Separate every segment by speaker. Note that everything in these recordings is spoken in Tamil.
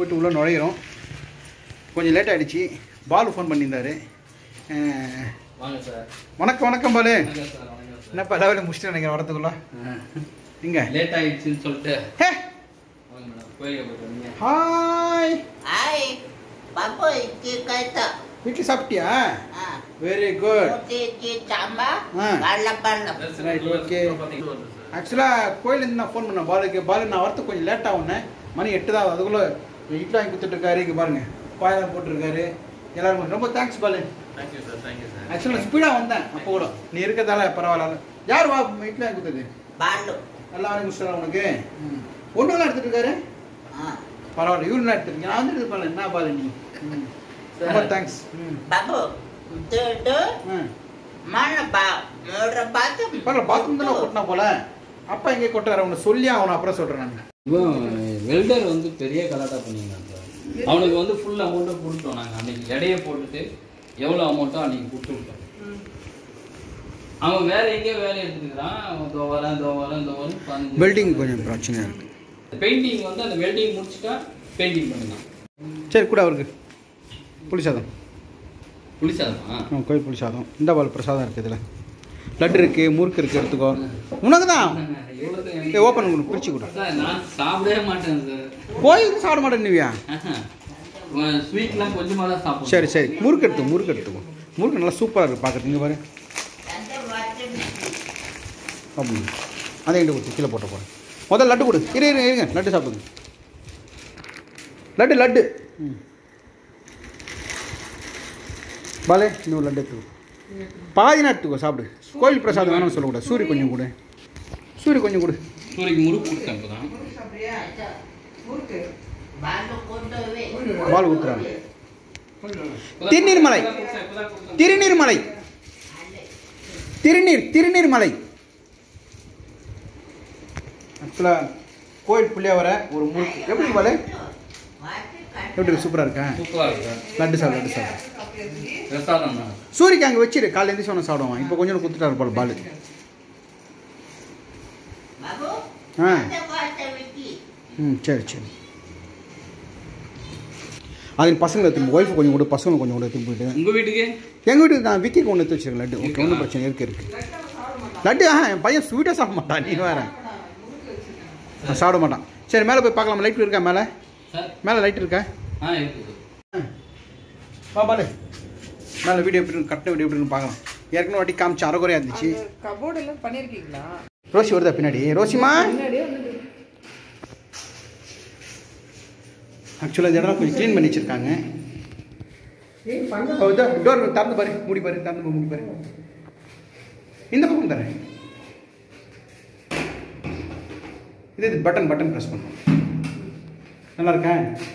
Speaker 1: போயிட்டு உள்ளே நுழையிறோம் கொஞ்சம் லேட் ஆகிடுச்சு பாலு ஃபோன் பண்ணியிருந்தாரு அஹ்,
Speaker 2: வாங்க சார்
Speaker 1: வணக்கம் வணக்கம் பாலு
Speaker 2: வணக்கம் சார் வணக்கம் சார்
Speaker 1: என்னப்பா லெவலில் முடிச்சுட்டு நினைக்கிறேன் வரத்துக்குள்ள இங்கே
Speaker 2: லேட் ஆயிடுச்சுன்னு சொல்லிட்டு
Speaker 1: ஹே
Speaker 2: வாங்க மேடம் கோயிலுக்கு போயிட்டு வந்தீங்க
Speaker 1: hi
Speaker 3: Hai, Papa iki kata.
Speaker 1: வீட்டில் சாப்பிட்டியா
Speaker 3: Ah,
Speaker 1: very good
Speaker 3: roti iki tambah
Speaker 1: Ah.
Speaker 3: balap-balap.
Speaker 1: Right, okay. ஆக்சுவலாக கோயிலேருந்து நான் ஃபோன் பண்ணேன் பாலுக்கு பாலு நான் வரத்துக்கு கொஞ்சம் லேட் ஆகுனேன் மணி எட்டு தான் ஆகுது. அதுக்குள்ளே இட்லி வாங்கி கொடுத்துட்ருக்காரு இங்கே பாருங்க பாயெல்லாம் போட்டிருக்காரு எல்லாரும் ரொம்ப thanks Balu
Speaker 2: thank you sir thank you sir
Speaker 1: ஆக்சுவலாக ஸ்பீடாக வந்தேன் அப்போ கூட நீ இருக்கிறதால பரவாயில்ல யார் வா இட்லி வாங்கி கொடுத்தது
Speaker 3: Balu.
Speaker 1: நல்லா வாங்கி கொடுத்துறா உனக்கு ஒன்று தான் எடுத்துட்டு இருக்காரு
Speaker 3: Ah.
Speaker 1: பரவாயில்ல இவரு என்ன எடுத்துருக்கீங்க நான் வந்து எடுத்து என்ன பாலு நீ ம். ரொம்ப தேங்க்ஸ் ம்
Speaker 3: Babu, tu tu
Speaker 1: ஆ
Speaker 3: mana ba? Murah batu.
Speaker 1: பரவாயில்ல பாத்ரூம் தானே கொட்டினா போல அப்பா எங்கே கொட்டுறாரு அவனை சொல்லி அவனை அப்புறம் சொல்கிறேன் நான்
Speaker 2: இவன் வெல்டர் வந்து பெரிய கலாட்டா பண்ணியிருந்தான் சார் அவனுக்கு வந்து ஃபுல் அமௌண்ட்டை கொடுத்தோம் நாங்கள் அன்னைக்கு எடையை போட்டுட்டு எவ்வளோ அமௌண்ட்டோ அன்னைக்கு கொடுத்து விட்டோம் அவன் வேற எங்கேயோ வேலை எடுத்துக்கிறான் அவன் இதோ வரேன் இதோ வரேன் இதோ வரேன் பதினஞ்சு
Speaker 1: பில்டிங் கொஞ்சம் பிரச்சனையாக இருக்குது
Speaker 2: பெயிண்டிங் வந்து அந்த வெல்டிங் முடிச்சுட்டா பெயிண்டிங் பண்ணுதான்
Speaker 1: சரி கூட அவருக்கு புளி சாதம்
Speaker 2: புளி சாதமா
Speaker 1: ஆ கோயில் புளி சாதம் இந்த பால் பிரசாதம் இருக்குது இதில் லட்டு இருக்குது முறுக்கு இருக்குது எடுத்துக்கோ உனக்கு தான்
Speaker 2: இவ்வளவு
Speaker 1: ஏ ஓப்பன் கொடு பிரிச்சு கொடு
Speaker 2: சார் நான் சாப்பிடவே மாட்டேன் சார்
Speaker 1: கோயிலுக்கு சாப்பிட மாட்டேன் நீவியா
Speaker 2: ஸ்வீட்லாம் கொஞ்சமாக தான் சாப்பிடுவேன்
Speaker 1: சரி சரி முறுக்கு எடுத்து முறுக்கு எடுத்துக்கோ முறுக்கு நல்லா சூப்பராக இருக்குது பார்க்குறது இங்கே பாரு
Speaker 3: Ada batu.
Speaker 1: அப்படி அதை என்கிட்ட கொடுத்து கீழே போட்ட போகிறேன் முதல்ல லட்டு கொடு இரு இருங்க இருங்க லட்டு சாப்பிடுங்க லட்டு லட்டு ம் பாலே இன்னும் லட்டு எடுத்துக்கோ பாதினா எடுத்துக்கோ சாப்பிடு கோயில் பிரசாதம் வேணும்னு சொல்லக்கூடாது சூரி கொஞ்சம் கொடு சூரி கொஞ்சம் கொடு
Speaker 2: சூரியக்கு முறுக்கு கொடுத்தேன் இப்போதான்
Speaker 3: Balu kondo we.
Speaker 1: பால் ஊத்துறாங்க திருநீர்மலை திருநீர்மலை திருநீர் திருநீர்மலை ஆக்சுவலாக கோயில் பிள்ளைய வர ஒரு முறுக்கு எப்படி இருக்கு பாலே எப்படி இருக்கு சூப்பராக இருக்கா
Speaker 2: சூப்பராக இருக்கு
Speaker 1: லட்டு சாப்பிடு லட்டு சாப்பிடு
Speaker 2: பிரசாதம் தான்
Speaker 1: சூரிக்கு அங்கே வச்சிரு காலையில் எழுந்திரிச்சு ஒன்று சாப்பிடுவான் இப்போ கொஞ்சம் கொடுத்துட்டாரு போல பால்
Speaker 3: Babu,
Speaker 1: ஆ
Speaker 3: ada batu wiki.
Speaker 1: ம் சரி சரி அது பசங்களை திரும்ப ஒய்ஃபு கொஞ்சம் கூட பசங்களை கொஞ்சம் கூட திரும்ப போயிட்டு
Speaker 2: உங்கள் வீட்டுக்கு
Speaker 1: எங்கள் வீட்டுக்கு நான் விக்கிக்கு ஒன்று எடுத்து வச்சிருக்கேன் லட்டு ஓகே ஒன்றும் பிரச்சனை இருக்கு இருக்கு லட்டு ஆ என் பையன் ஸ்வீட்டாக சாப்பிட மாட்டான் நீ வேற நான் சாப்பிட மாட்டான் சரி மேலே போய் பார்க்கலாம் லைட் இருக்கா மேலே
Speaker 2: சார்
Speaker 1: மேலே லைட் இருக்கா
Speaker 2: ஆ இருக்குது
Speaker 1: வா பாலு மேலே வீடியோ எப்படி இருக்கு கட்டின வீடியோ எப்படி இருக்குன்னு பார்க்கலாம் ஏற்கனவே வாட்டி காமிச்சு அரைகுறையாக இருந்துச்சு
Speaker 4: கபோர்டு எல்லாம் பண்ணிருக்கீங்களா
Speaker 1: ரோசி வருதா பின்னாடி ரோசிமா
Speaker 4: முன்னாடியே வந்து
Speaker 1: ஆக்சுவலாக இந்த இடம் கொஞ்சம் க்ளீன் பண்ணி வச்சிருக்காங்க டோர் திறந்து பாரு மூடி பாரு திறந்து பாரு, மூடி பாரு இந்த பக்கம் தரேன் இது இது பட்டன் பட்டன் ப்ரெஸ் பண்ணும் நல்லா இருக்கா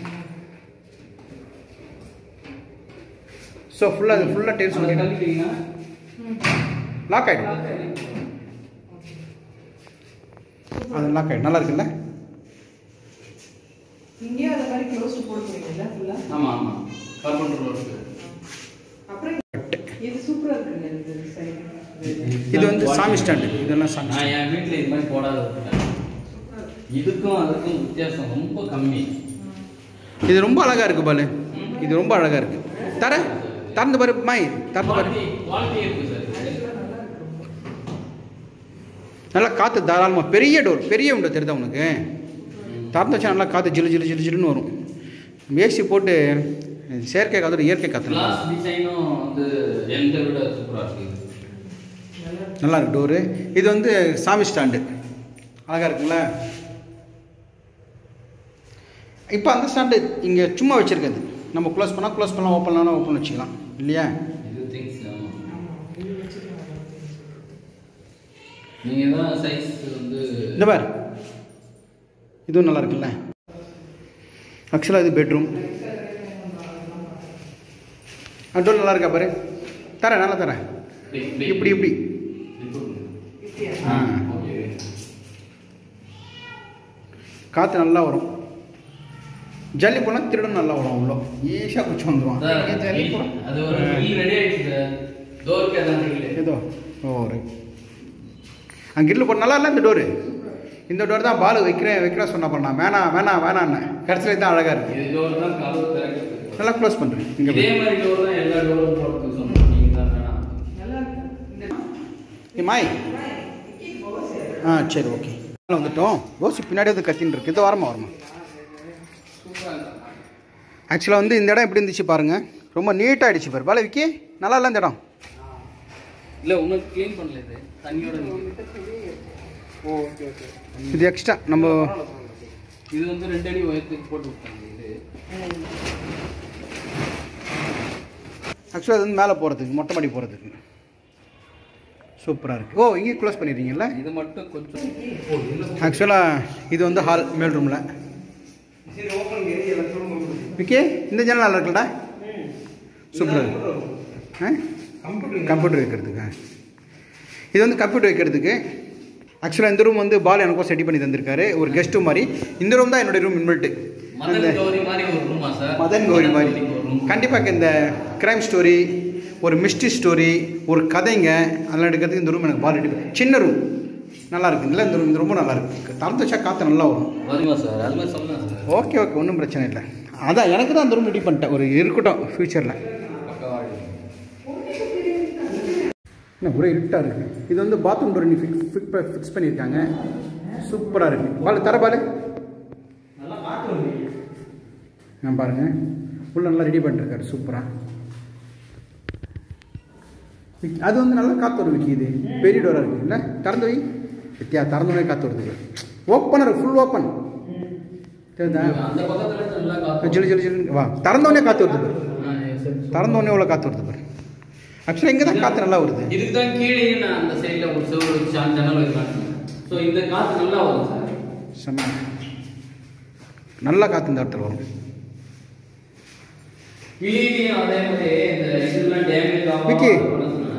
Speaker 1: ஸோ ஃபுல்லாக அது ஃபுல்லாக டேல்ஸ்
Speaker 2: அதை தள்ளிட்டீங்கன்னா
Speaker 1: லாக் ஆகிடும் அது லாக் ஆகிடும் நல்லா இருக்குல்ல
Speaker 4: இங்கேயும் அந்த மாதிரி க்ளோஸ் போட போறீங்கல்ல ஃபுல்லா
Speaker 2: ஆமாம் ஆமாம் கார்பன் ரோல் இருக்குது
Speaker 4: அப்புறம் இது சூப்பரா இருக்குங்க இந்த சைடு
Speaker 1: இது வந்து சாமி ஸ்டாண்டு இதெல்லாம் சாமி
Speaker 2: நான் என் வீட்டில் இது மாதிரி போடாத விட்டுட்டேன் இதுக்கும் அதுக்கும் வித்தியாசம் ரொம்ப கம்மி
Speaker 1: இது ரொம்ப அழகா இருக்கு பாலு இது ரொம்ப அழகா இருக்கு தர திறந்து பாரு மாய் திறந்து பாரு
Speaker 2: குவாலிட்டி குவாலிட்டி இருக்குது சார் இது.
Speaker 1: நல்லா காற்று தாராளமாக பெரிய டோர் பெரிய உண்டை தெரியுதா உனக்கு திறந்து வச்சா நல்லா காற்று ஜிலு ஜிலு ஜிலு ஜிலுன்னு வரும் ஏசி போட்டு செயற்கை காற்று இயற்கை காற்று நல்லா
Speaker 2: கிளாஸ் டிசைனும் வந்து எந்த விட சூப்பராக இருக்குது
Speaker 1: நல்லா இருக்கு டோரு இது வந்து சாமி ஸ்டாண்டு அழகா இருக்குங்களா இப்போ அந்த ஸ்டாண்டு இங்கே சும்மா வச்சிருக்கிறது நம்ம க்ளோஸ் பண்ணால் க்ளோஸ் பண்ணலாம் ஓப்பன் பண்ணலாம் ஓப்பன் வச்சுக்கலாம் இல்லையா
Speaker 2: இது திங்ஸ் நீங்கள் தான் சைஸ் வந்து
Speaker 1: இந்த பார் இதுவும் நல்லா இருக்குல்ல ஆக்சுவலாக இது பெட்ரூம் டோர் நல்லா இருக்கா பாரு தரேன் நல்லா தரேன் இப்படி இப்படி ஆ
Speaker 2: ஓகே
Speaker 1: காற்று நல்லா வரும் ஜல்லி போனால் திருடன் நல்லா வரும் அவ்வளோ ஈஸியாக குச்சி வந்துடுவான்
Speaker 2: சார் அது ஒரு ரெடி ஆயிடுச்சு சார் டோருக்கு அதான் தெரியல
Speaker 1: ஏதோ ஓ ரைட் அங்கே கிரில் போட்டு நல்லா இல்லை இந்த டோரு இந்த டோர் தான் பால் வைக்கிறேன் வைக்கிறேன் சொன்ன அப்புறம் நான் வேணாம் வேணாம் வேணான்னு கடைசியில் தான் அழகாக இருக்குது
Speaker 2: இது டோர் தான் கதவு திறக்கிறது
Speaker 1: நல்லா க்ளோஸ் பண்ணுறேன் இங்கே
Speaker 2: இதே மாதிரி டோர் தான் எல்லா டோரும் போடுறதுக்கு சொன்னோம் நீங்க தான் வேணாம்
Speaker 4: நல்லா இருக்கு இந்த
Speaker 1: மாய் ஆ சரி ஓகே வந்துட்டோம் ரோசி பின்னாடி வந்து கத்தின்னு இருக்கு இந்த வாரமா வருமா ஆக்சுவலாக வந்து இந்த இடம் எப்படி இருந்துச்சு பாருங்கள் ரொம்ப நீட்டாக ஆயிடுச்சு பாரு பால விக்கி நல்லா இல்லை இந்த இடம்
Speaker 2: இல்ல உனக்கு க்ளீன் பண்ணல இது தண்ணியோட நிக்குது.
Speaker 1: இது எக்ஸ்ட்ரா நம்ம
Speaker 2: இது வந்து ரெண்டு அடி உயரத்துக்கு போட்டு விட்டாங்க இது
Speaker 1: ஆக்சுவலாக அது வந்து மேலே போகிறதுக்கு மொட்டை மாடி போகிறதுக்கு சூப்பராக இருக்குது ஓ இங்கே க்ளோஸ் பண்ணிடுறீங்கல்ல
Speaker 2: இது மட்டும் கொஞ்சம்
Speaker 1: ஆக்சுவலாக இது வந்து ஹால் மேல் ரூமில் விக்கி இந்த ஜன்னல் நல்லா இருக்குல்லடா சூப்பராக இருக்கு ஆ கம்ப்யூட்டர் வைக்கிறதுக்கு இது வந்து கம்ப்யூட்டர் வைக்கிறதுக்கு ஆக்சுவலாக இந்த ரூம் வந்து பால் எனக்கும் செட்டி பண்ணி தந்திருக்காரு ஒரு கெஸ்ட் ரூம் மாதிரி இந்த ரூம் தான் என்னுடைய ரூம் இன்வெல்ட்டு
Speaker 2: மதன் கௌரி மாதிரி ஒரு ரூமா சார்
Speaker 1: மதன் கௌரி மாதிரி
Speaker 2: ஒரு room.
Speaker 1: கண்டிப்பாக இந்த கிரைம் ஸ்டோரி ஒரு மிஸ்ட்ரி ஸ்டோரி ஒரு கதைங்க அதெல்லாம் எடுக்கிறதுக்கு இந்த ரூம் எனக்கு பால் எடுக்கு சின்ன ரூம் நல்லா இருக்கு இல்லை இந்த ரூம் இந்த ரொம்ப நல்லா இருக்கு திறந்து வச்சா காற்று நல்லா வரும்
Speaker 2: வருமா சார் அது மாதிரி சொல்லலாம் சார்
Speaker 1: ஓகே ஓகே ஒன்றும் பிரச்சனை இல்லை அதான் எனக்கு தான் அந்த ரூம் ரெடி பண்ணிட்டேன் ஒரு இருக்கட்டும் ஃப்யூச்சரில்
Speaker 2: பக்கவாடி
Speaker 1: என்ன ஒரே இருட்டாக இருக்குது இது வந்து பாத்ரூம் டோர் நீ ஃபிக்ஸ் ஃபிக் ஃபிக்ஸ் பண்ணியிருக்காங்க சூப்பராக இருக்குது பால் தர பால் நான் பாருங்கள் உள்ள நல்லா ரெடி பண்ணிருக்காரு சூப்பராக அது வந்து நல்லா காற்று வரும் விக்கி இது பெரிய டோராக இருக்குது இல்லை திறந்து வை வித்தியா திறந்தோடனே காற்று வருது ஓப்பனர் ஃபுல் ஓப்பன் தெரியுதா
Speaker 2: அந்த பக்கத்துல நல்லா காத்து
Speaker 1: ஜிலு ஜிலு ஜிலு வா திறந்தோடனே காற்று வருது பாரு
Speaker 2: ஆ, yes, sir.
Speaker 1: திறந்தோடனே எவ்வளோ காற்று வருது பாரு ஆக்சுவலாக இங்கே தான் காற்று நல்லா வருது
Speaker 2: இதுக்கு தான் கீழே நான் அந்த சைடுல ஒரு செவ்வறு வச்சு அந்த ஜன்னல் வைக்கலாம் ஸோ இந்த காத்து நல்லா வரும் சார்
Speaker 1: செம்ம நல்லா காற்று இந்த இடத்துல வரும்
Speaker 2: கிளியிலையும் அதே மாதிரி இந்த இதெல்லாம் டேமேஜ் ஆகாம
Speaker 1: விக்கி.
Speaker 2: பண்ண சொன்னேன்.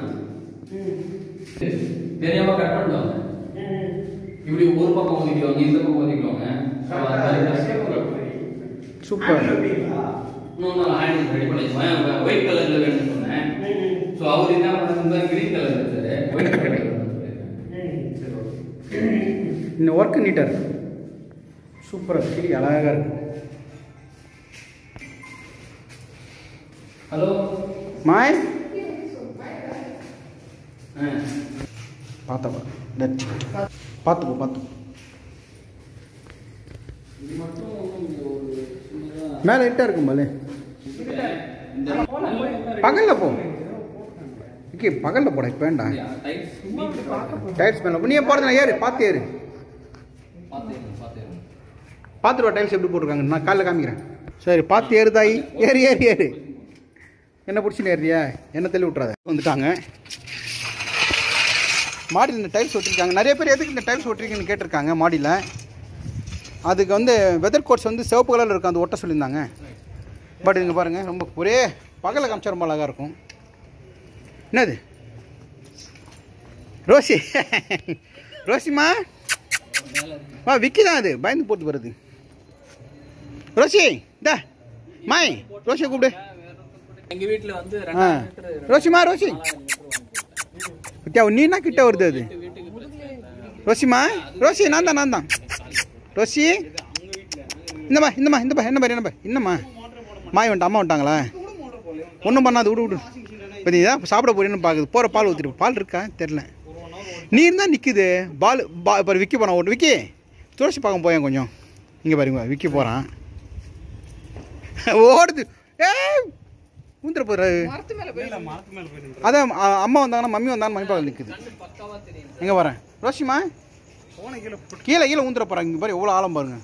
Speaker 2: தெரியாம கட் பண்ணிட்டோம் இப்படி ஒரு பக்கம் ஒதுக்கிடுவாங்க இந்த பக்கம் ஒதுக்கிடுவாங்க So, அது மாதிரி
Speaker 1: சூப்பர்
Speaker 2: இன்னொன்று ஹேண்டில் ரெடி பண்ணிக்குவேன் ஒயிட் கலர்ல வேணும்னு சொன்னேன் ஸோ அவர் என்ன பண்ணாரு கிரீன் கலர் வச்சாரு ஒயிட் கலர்
Speaker 1: இந்த ஒர்க்கு நீட்டாக இருக்கு சூப்பராக கிளி அழகாக இருக்கு
Speaker 2: ஹலோ
Speaker 1: மாய்
Speaker 2: ஆ
Speaker 1: பார்த்தப்பா தட் பார்த்துக்கோ பார்த்துக்கோ
Speaker 2: இது மட்டும் ஒரு சின்னதா
Speaker 1: மேலே இட்டா இருக்கும் பாலே
Speaker 2: இந்த
Speaker 1: பகலில் போ ஓகே பகலில் போட இப்போ வேண்டாம்
Speaker 2: டைப்ஸ்
Speaker 1: டைல்ஸ் மேலே நீ போகிறது ஏறு பார்த்து ஏறு
Speaker 2: பார்த்தேன் பார்த்தேன்
Speaker 1: பார்த்துட்டு வா டைல்ஸ் எப்படி போட்டிருக்காங்க நான் காலைல காமிக்கிறேன் சரி பார்த்து ஏறு தாயி ஏறு ஏறு ஏறு என்ன பிடிச்சின்னு ஏறியா என்ன தள்ளி விட்றாத வந்துட்டாங்க மாடியில் இந்த டைல்ஸ் ஒட்டிருக்காங்க நிறைய பேர் எதுக்கு இந்த டைல்ஸ் ஒட்டிருக்கீங்கன்னு கேட்டிருக்காங்க மாடியில் அதுக்கு வந்து வெதர் கோட்ஸ் வந்து சிவப்பு கலரில் இருக்கும் அது ஒட்ட சொல்லியிருந்தாங்க பட் இங்கே பாருங்கள் ரொம்ப ஒரே பகலில் காமிச்சா ரொம்ப அழகாக இருக்கும் என்னது ரோசி ரோசிமா வா விக்கி தான் அது பயந்து போட்டு வருது ரோசி டா மாய் ரோசியை கூப்பிடு
Speaker 2: எங்க வீட்ல வந்து
Speaker 1: ஆ ரோசிமா ரோசி வித்யா நீ என்ன கிட்ட வருது அது ரோசிமா ரோசி நான் தான் நான் தான் ரோசி இந்தம்மா இந்தம்மா இந்த பா என்ன பாரு என்ன பாரு என்னம்மா மாய் வந்துட்டு அம்மா வந்துட்டாங்களா ஒன்றும் பண்ணாது விடு விடு இப்போ நீ தான் சாப்பிட போறேன்னு பார்க்குது போகிற பால் ஊற்றிட்டு பால் இருக்கா தெரில நீ இருந்தால் நிற்குது பால் பா இப்போ விக்கி போகிறான் ஒன்று விக்கி துளசி பார்க்க போயேன் கொஞ்சம் இங்கே பாருங்க விக்கி போகிறான் ஓடுது ஏ ஊந்துற போகிறாரு
Speaker 4: மரத்து மேல போய்
Speaker 1: அதான் அ- அம்மா வந்தாங்கன்னா மம்மி வந்தாங்கன்னா மம்மி பக்கம் நிற்குது எங்கே வரேன் ரோஷிமா கீழே கீழே ஊந்துற போகிறாங்க இங்கே பாரு எவ்வளோ ஆழம் பாருங்க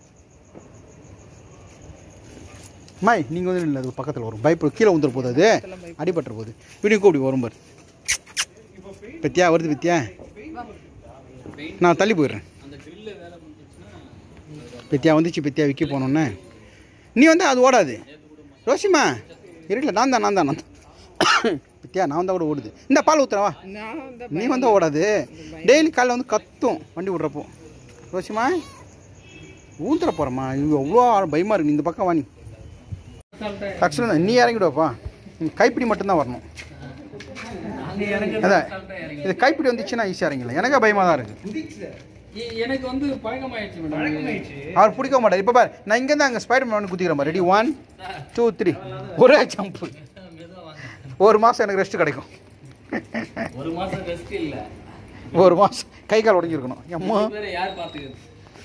Speaker 1: மாய் நீங்கள் வந்து இல்லை அது பக்கத்தில் வரும் பயப்படு கீழே ஊந்துற போகுது அது அடிபட்டுற போகுது இப்படி இப்படி வரும் பாரு பத்தியா வருது பத்தியா நான் தள்ளி போயிடுறேன்
Speaker 2: அந்த கிரில்ல வேலை முடிஞ்சிச்சுன்னா
Speaker 1: பெத்தியா வந்துச்சு பெத்தியா விற்க போனோன்னே நீ வந்து அது ஓடாது ரோஷிமா இருக்குல்ல நான் தான் நான் தான் நான் தான் பெத்தியா நான் வந்தால் கூட ஓடுது இந்த பால் ஊற்றுறவா
Speaker 4: நான் இந்த
Speaker 1: நீ வந்து ஓடாது டெய்லி காலைல வந்து கத்தும் வண்டி விட்றப்போ ரோஷிமா ஊந்துற போகிறம்மா இவங்க எவ்வளோ பயமாக இருக்கு இந்த பக்கம் வாணி ஆக்சுவலாக நீ இறங்கிடுவாப்பா நீ கைப்பிடி மட்டும்தான் வரணும்
Speaker 2: நாங்க இறங்க
Speaker 1: அதான் இது கைப்பிடி வந்துச்சுன்னா ஈஸியாக இறங்கிடலாம் எனக்கே பயமாக தான் இருக்குது
Speaker 2: இ- எனக்கு வந்து பழக்கமாயிடுச்சு மேடம்
Speaker 1: அவர் பிடிக்க மாட்டார் இப்போ பாரு நான் இங்கேருந்து அங்கே ஸ்பைடர் மேன் குத்திக்கிறேன் பாரு ரெடி ஒன் டூ த்ரீ ஒரே ஜம்ப்பு
Speaker 2: மெதுவா வாங்க.
Speaker 1: ஒரு மாதம் எனக்கு ரெஸ்ட் கிடைக்கும்
Speaker 2: ஒரு மாசம் ரெஸ்ட் இல்ல
Speaker 1: ஒரு மாதம் கை கால் உடஞ்சிருக்கணும் எம்மா
Speaker 2: ரெண்டு பேரை யார் பாத்துக்கிறது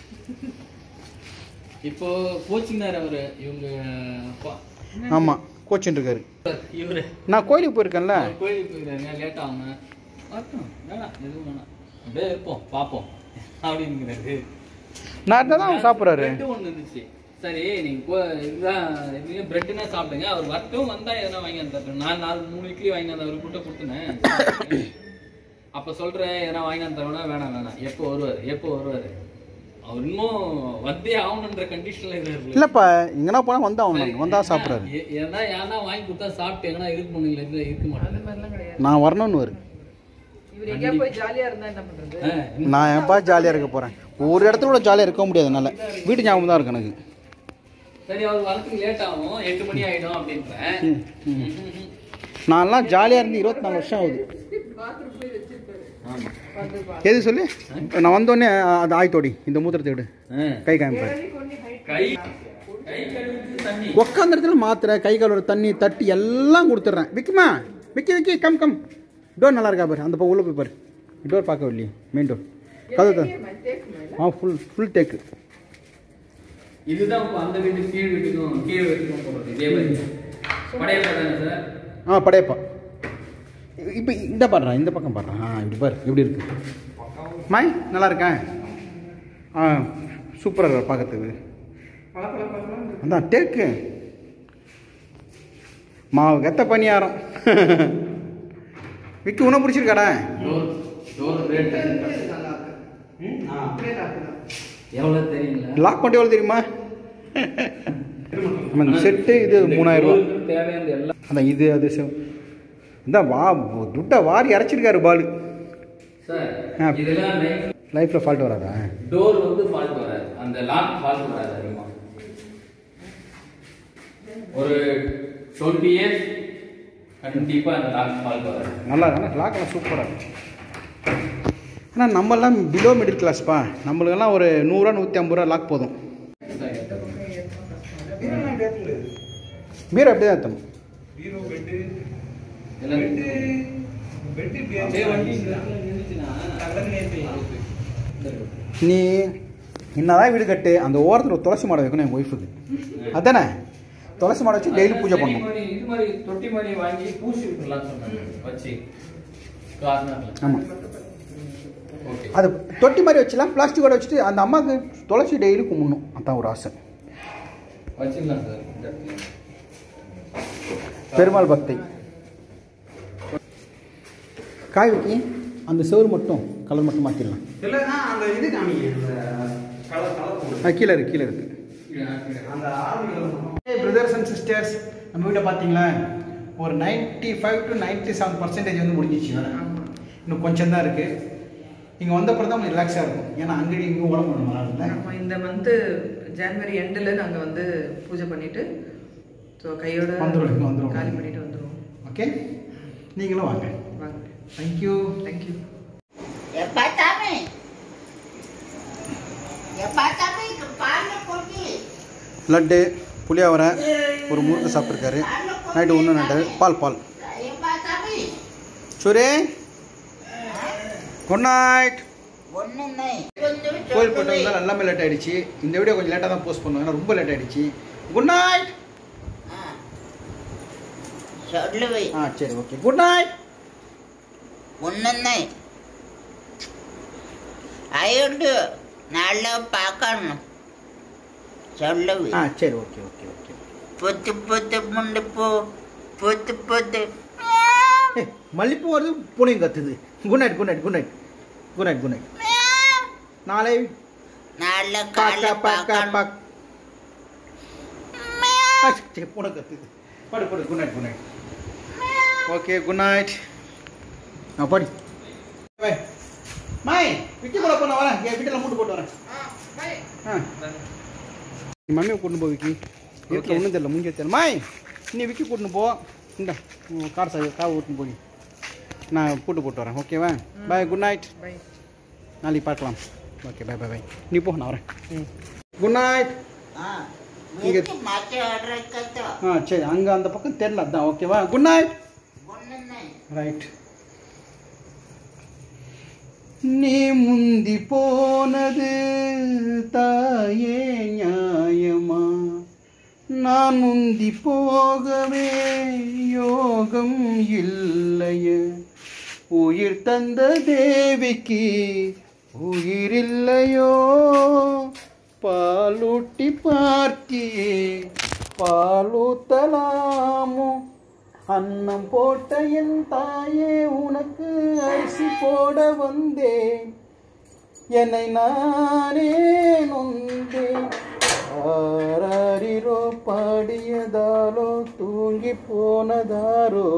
Speaker 2: இப்போ கோச்சிங்னார் அவரு இவங்க அப்பா.
Speaker 1: ஆமாம் கோச்சின் இருக்காரு
Speaker 2: இவரு
Speaker 1: நான் கோயிலுக்கு போயிருக்கேன்ல
Speaker 2: அவர் கோயிலுக்கு போயிருக்காங்க லேட் ஆகும் வரட்டும் வேணாம் எதுவும் வேணாம் அப்படியே இருப்போம் பார்ப்போம் அப்படிங்கிறாரு
Speaker 1: நான் இருந்தால் தான் அவர் சாப்பிட்றாரு
Speaker 2: பிரெட் ஒன்று இருந்துச்சு சரி நீங்க கோ இதுதான் இது பிரெட்னா சாப்பிடுங்க அவர் வரட்டும் வந்தா எதனா வாங்கி வந்து தரட்டும் நான் நாலு மூணு இட்லி வாங்கி வந்து அவர் கூட்ட கொடுத்துனேன் அப்ப சொல்றேன் எதனா வாங்கி வந்து தரணும்னா வேணாம் வேணாம் எப்போ வருவார் எப்போ வருவார் அவர் இன்னும் வந்தே ஆகணுன்ற கண்டிஷன்ல இருக்காரு
Speaker 1: இல்லைப்பா எங்கன்னா போனால் வந்தா அவன் வந்தால் சாப்பிட்றாரு
Speaker 2: எ- எதனா யாருன்னா வாங்கி கொடுத்தா சாப்பிட்டு எங்கன்னா இருக்க முடியல இல்ல இருக்க
Speaker 4: அந்த
Speaker 2: மாட்டேன்
Speaker 4: மாதிரிலாம் கிடையாது
Speaker 1: நான் வரணும்னு வரு
Speaker 4: இவர் எங்கேயா போய் ஜாலியா இருந்தா என்ன பண்றது
Speaker 1: நான் எப்பா ஜாலியாக இருக்க போகிறேன் ஒரு இடத்துல கூட ஜாலியாக இருக்க முடியாது என்னால் வீட்டு ஞாபகம் தான் இருக்கு எனக்கு
Speaker 2: சரி அவர் வரத்துக்கு லேட் ஆகும் எட்டு மணி ஆயிடும் அப்படின்றேன்
Speaker 1: நான்லாம் ஜாலியாக இருந்து இருபத்தி நாலு வருஷம் ஆகுது
Speaker 4: பாத்ரூம் போய் வச்சிருப்பாரு
Speaker 2: ஆமா
Speaker 4: வந்து பா
Speaker 1: எது சொல்லு நான் வந்தோடனே அது ஆய்த்தோடி இந்த மூத்திரத்தை விடு
Speaker 2: ஆ.
Speaker 1: கை காமிப்பேன்
Speaker 4: கொண்டு ஹைட்
Speaker 2: கை கை கழுவிட்டு தண்ணி
Speaker 1: உட்காந்த இடத்துல மாத்திரை கை கழுவுற தண்ணி தட்டி எல்லாம் கொடுத்துட்றேன் விக்குமா Vicky Vicky come come door நல்லா இருக்கா பாரு அந்த பக்கம் உள்ள போய் பாரு டோர் பார்க்க இல்லையே மெயின் டோர் கதவு தான்
Speaker 4: தேக்கு மேல
Speaker 1: ஆ ஃபுல் ஃபுல் தேக்கு
Speaker 2: இதுதான் இப்ப அந்த வீட்டு கீழ் வீட்டுக்கும் கீழ் வீட்டுக்கும் போடுறது இதே மாதிரி படையப்பா தானே சார்
Speaker 1: ஆ படையப்பா இப்போ இந்த பாடுறா இந்த பக்கம் பாடுறா ஆ இப்படி பாரு எப்படி இருக்கு மாய் நல்லா இருக்கேன் ஆ சூப்பராக இருக்கு பார்க்கறதுக்கு
Speaker 4: பல பல பல
Speaker 1: அதான் தேக்கு மாவு கெத்த பணியாரம் விக்கி உன பிடிச்சிருக்காடா
Speaker 2: டோர் டோர் ரேட் எவ்வளவு தெரியுங்களா
Speaker 1: லாக் பண்ணிட்டு எவ்வளோ தெரியுமா ஆமா, இந்த செட்டு இது மூணாயிரம் ரூபா
Speaker 2: டோருக்கு தேவையானது எல்லாம்
Speaker 1: அதான் இது அது செ- இந்த வா துட்டை வாரி அரைச்சிருக்காரு பாலு
Speaker 2: சார்
Speaker 1: ஆ.
Speaker 2: இதெல்லாம்
Speaker 1: லைஃப்பில் ஃபால்ட் வராதா
Speaker 2: டோர் வந்து ஃபால்ட் வராது அந்த லாக் ஃபால்ட் வராது அதிகமா ஒரு டுவெண்ட்டி இயர்ஸ் கண்டிப்பா அந்த லாக் ஃபால்ட் வராது
Speaker 1: நல்லா தானே லாக்கெல்லாம் சூப்பராக இருக்கு ஆனால் நம்மெல்லாம் பிலோ மிடில் கிளாஸ்ப்பா நம்மளுக்கெல்லாம் ஒரு நூறுரூவா நூற்றி ஐம்பது ரூபா லாக் போதும் பீரோ அப்படியே தான் தம்
Speaker 2: எல்லாம் அப்படியே வண்டி நின்னுச்சுன்னா
Speaker 1: நீ என்னதான் வீடு கட்டு அந்த ஓரத்தில் ஒரு துளசி மாடை வைக்கணும் என் ஒய்ஃபுக்கு அதானே துளசி மாடை வச்சு டெய்லி பூஜை
Speaker 2: தண்ணி
Speaker 1: பண்ணணும்
Speaker 2: மாதிரி, இது மாதிரி தொட்டி மாதிரி வாங்கி பூசி விட்டுலாம் சொன்னாங்க வச்சு கார்னர்ல
Speaker 1: ஆமாம்
Speaker 2: ஓகே
Speaker 1: அது தொட்டி மாதிரி வச்சுலாம் பிளாஸ்டிக்கோட வச்சுட்டு அந்த அம்மாவுக்கு துளசி டெய்லி கும்பிடணும் அதான் ஒரு ஆசை
Speaker 2: வச்சுக்கலாம் சார் இந்த இடத்துல.
Speaker 1: பெருமாள் பக்தை காய் வைக்கி அந்த செவுரு மட்டும் கலர் மட்டும் மாற்றிடலாம்
Speaker 5: இல்லைன்னா அந்த இது காமிங்க அந்த கலர் கலர் போடு.
Speaker 1: ஆ கீழே இருக்கு கீழே இருக்கு
Speaker 5: அந்த ஆரம்பிக்கலாம்
Speaker 1: பிரதர்ஸ் அண்ட் சிஸ்டர்ஸ் நம்ம வீட்டை பார்த்தீங்களா ஒரு ninety five to ninety seven percentage வந்து முடிஞ்சிச்சு வேறு இன்னும் கொஞ்சம் தான் இருக்குது இங்கே வந்தப்பறம் தான் கொஞ்சம் ரிலாக்ஸாக இருக்கும் ஏன்னா அங்கடி இங்கே உடம்பு ஒன்று மாறல
Speaker 4: ஆமா இந்த மந்த்து ஜனவரி எண்டில் நாங்கள் வந்து பூஜை பண்ணிட்டு ஸோ கையோட
Speaker 1: வந்துருவோம், இங்க வந்துருவோம்.
Speaker 4: காலி பண்ணிட்டு வந்துடுவோம்
Speaker 1: ஓகே நீங்களும் வாங்க
Speaker 4: வாங்க
Speaker 1: தேங்க்யூ
Speaker 4: தேங்க்யூ
Speaker 3: எப்பா சாமி எப்பா சாமி பால்ல கொட்டி
Speaker 1: லட்டு புளியாவரை ஒரு முறுக்கு சாப்பிட்ருக்காரு நைட்டு ஒன்று நட்டாரு பால் பால்
Speaker 3: எப்பா சாமி
Speaker 1: சூரே குட் நைட்
Speaker 3: ஒண்ணு
Speaker 1: கோயில் போட்டு வந்தால் எல்லாமே லேட் ஆயிடுச்சு இந்த வீடியோ கொஞ்சம் லேட்டாக தான் போஸ்ட் பண்ணுவோம் ஏன்னா ரொம்ப லேட் ஆயிடுச்சு குட் நைட்
Speaker 3: சொல்லுவை
Speaker 1: ஆ சரி ஓகே குட் நைட்
Speaker 3: ஒன்றுன்னே அயோண்டு நல்லா பார்க்கணும் சொல்லுவை
Speaker 1: ஆ சரி ஓகே ஓகே ஓகே
Speaker 3: பொத்து பொத்து முண்டு போ பொத்து பொத்து
Speaker 1: ஏ மல்லிப்பூ வருது பூனையும் கத்துது good night good night good night good night good night நாளை
Speaker 3: நல்ல
Speaker 1: பாக்க
Speaker 3: கால
Speaker 1: பாக்க
Speaker 3: பார்க்கணும்
Speaker 1: பாக் ஆ, சரி பூனை கத்துது படு படு good night good night okay good night ஆ படி பை மாய் விக்கி கூட போன வரேன் என் வீட்டில் மூட்டு போட்டு வரேன் ஆ நீ மம்மியை கூட்டின்னு போ விக்கி வீட்டில் ஒன்றும் தெரியல முடிஞ்ச தெரியல மாய் நீ விக்கி கூட்டின்னு போ இந்த கார் சாவி கார் ஓட்டுன்னு போய் நான் கூட்டு போட்டு வரேன் ஓகேவா பாய் குட் நைட்
Speaker 4: பை
Speaker 1: நாளைக்கு பார்க்கலாம் ஓகே பை பை பை நீ போ நான் வரேன் ம் குட் நைட்
Speaker 3: ஆ
Speaker 1: இங்க-
Speaker 3: வெட்டி மாற்றி ஆடுற கத்தோ
Speaker 1: ஆ சரி அங்கே அந்த பக்கம் தெரில அதான் ஓகேவா குட் நைட்
Speaker 3: ஒன்றுமே
Speaker 1: ரைட் நீ முந்தி போனது தாயே நியாயமா நான் முந்தி போகவே யோகம் இல்லைய உயிர் தந்த தேவிக்கு உயிரில்லையோ பாலூட்டி பார்த்தியே பாலூத்தலாமோ அன்னம் போட்ட என் தாயே உனக்கு அரிசி போட வந்தேன் என்னை நானே நொந்தேன் ஆராரிரோ பாடியதாலோ தூங்கி போனதாரோ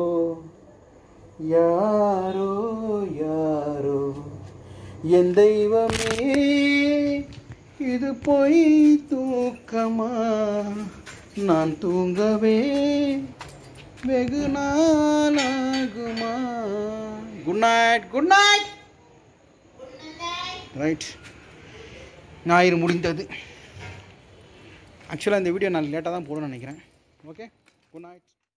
Speaker 1: யாரோ யாரோ என் தெய்வமே இது பொய் தூக்கமா நான் தூங்கவே வெகு நாளாகுமா good night good night right ஞாயிறு முடிந்தது ஆக்சுவலாக இந்த வீடியோ நான் லேட்டாக தான் போடணும்னு நினைக்கிறேன் ஓகே குட் நைட்